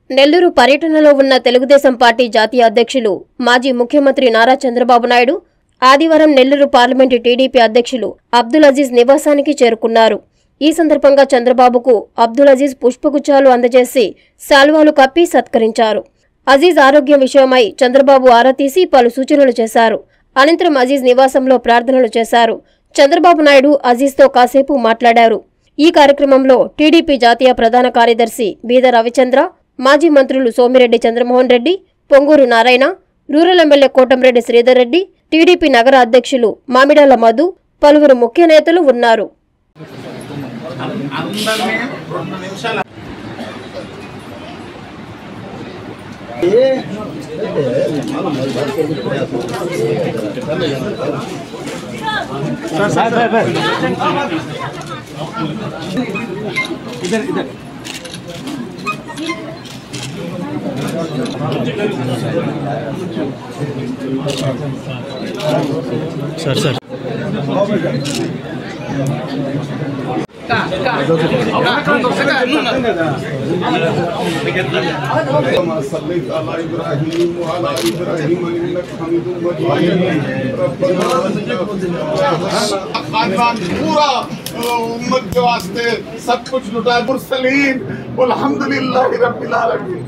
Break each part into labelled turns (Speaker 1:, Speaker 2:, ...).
Speaker 1: నెల్లూరు పర్యటనలో ఉన్న తెలుగుదేశం పార్టీ జాతీయ అధ్యక్షులు మాజీ ముఖ్యమంత్రి నారా చంద్రబాబు నాయుడు ఆదివారం నెల్లూరు పార్లమెంటు టీడీపీ అధ్యక్షులు అబ్దుల్ అజీజ్ నివాసానికి చేరుకున్నారు ఈ సందర్భంగా చంద్రబాబుకు అబ్దుల్ అజీజ్ పుష్పగుచ్చాలు అందజేసి శాల్వాలు కప్పి సత్కరించారు అజీజ్ ఆరోగ్యం విషయమై చంద్రబాబు ఆరా తీసి పలు సూచనలు చేశారు అనంతరం అజీజ్ నివాసంలో ప్రార్థనలు చేశారు చంద్రబాబు నాయుడు అజీజ్తో కాసేపు మాట్లాడారు ఈ కార్యక్రమంలో టీడీపీ జాతీయ ప్రధాన కార్యదర్శి బీద రవిచంద్ర మాజీ మంత్రులు Somireddy Chandramohan Reddy Ponguru Narayana rural MLA Kotamreddy Sridhar Reddy TDP నగర అధ్యక్షులు మామిడాల మధు పలువురు ముఖ్య నేతలు ఉన్నారు
Speaker 2: అందరినీ రెండు నిమిషాలు
Speaker 3: كما صليت على ابراهيم وعلى ابراهيم انك حميد مجيد ربنا खानदान पूरा उम्मत के वास्ते सब कुछ लुटा मुरसलीन अल्हम्दुलिल्लाह रब्बिल आलमीन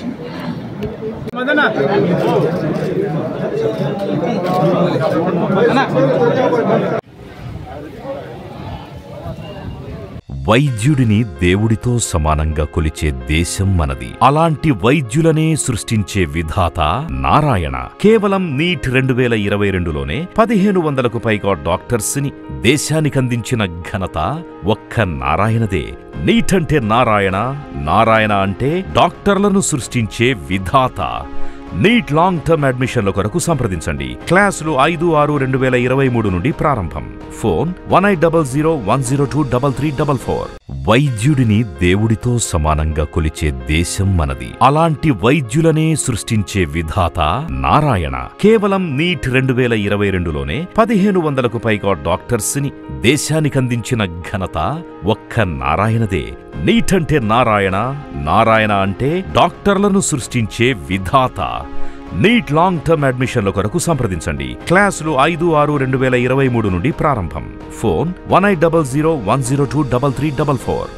Speaker 4: వైద్యుడిని దేవుడితో సమానంగా కొలిచే దేశం మనది అలాంటి వైద్యులనే సృష్టించే విధాత నారాయణ కేవలం నీట్ రెండు వేల ఇరవై రెండులోనే పదిహేను వందలకు పైగా డాక్టర్స్ ని దేశానికందించిన ఘనత ఒక్క నారాయణదే నీట్ అంటే నారాయణ నారాయణ అంటే డాక్టర్లను సృష్టించే విధాత నీట్ లాంగ్ టర్మ్ అడ్మిషన్ల కొరకు సంప్రదించండి క్లాసులు ఐదు ఆరు రెండు వేల ఇరవై మూడు నుండి ప్రారంభం phone one eight double zero one zero two double three double four వైద్యుడిని దేవుడితో సమానంగా కొలిచే దేశం మనది అలాంటి వైద్యులనే సృష్టించే విధాత నారాయణ కేవలం నీట్ రెండు వేల ఇరవై రెండులోనే పదిహేను వందలకు పైగా డాక్టర్స్ ని దేశానికందించిన ఘనత ఒక్క నారాయణదే నీట్ అంటే నారాయణ నారాయణ అంటే డాక్టర్లను సృష్టించే విధాత నీట్ లాంగ్ టర్మ్ అడ్మిషన్ల కొరకు సంప్రదించండి క్లాసులు ఐదు ఆరు రెండు వేల ఇరవై మూడు నుండి ప్రారంభం phone one eight double zero one zero two double three double four